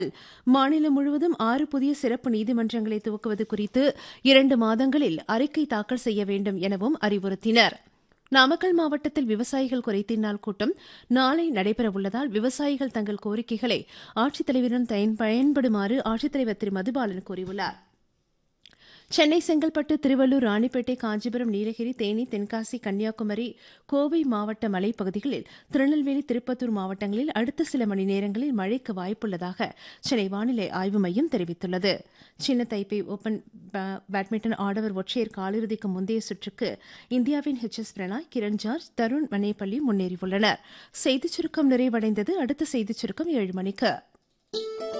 மாநிலம் முழுவதும் ஆறு புதிய சிறப்பு நீதிமன்றங்களை துவக்குவது குறித்து இரண்டு மாதங்களில் அறிக்கை தாக்கல் செய்ய வேண்டும் எனவும் அறிவுறுத்தினர் நாமக்கல் மாவட்டத்தில் விவசாயிகள் குறைதீர் நாள் கூட்டம் நாளை நடைபெறவுள்ளதால் விவசாயிகள் தங்கள் கோரிக்கைகளை ஆட்சித்தலைவரிடம் பயன்படுமாறு ஆட்சித்தலைவர் திரு மதுபாலன் கூறியுள்ளார் சென்னை செங்கல்பட்டு திருவள்ளூர் ராணிப்பேட்டை காஞ்சிபுரம் நீலகிரி தேனி தென்காசி கன்னியாகுமரி கோவை மாவட்ட மலைப்பகுதிகளில் திருநெல்வேலி திருப்பத்தூர் மாவட்டங்களில் அடுத்த சில மணி நேரங்களில் மழைக்கு வாய்ப்புள்ளதாக சென்னை வானிலை ஆய்வு மையம் தெரிவித்துள்ளது சின்ன தைப்பே ஓபன் பேட்மிண்டன் ஆடவர் ஒற்றையர் காலிறுதிக்கு முந்தைய சுற்றுக்கு இந்தியாவின் ஹெச் எஸ் பிரணாய் கிரண் ஜார்ஜ் தருண் மனேபள்ளி முன்னேறியுள்ளனர் செய்திச் சுருக்கம் நிறைவடைந்தது அடுத்த செய்திச் சுருக்கம் ஏழு மணிக்கு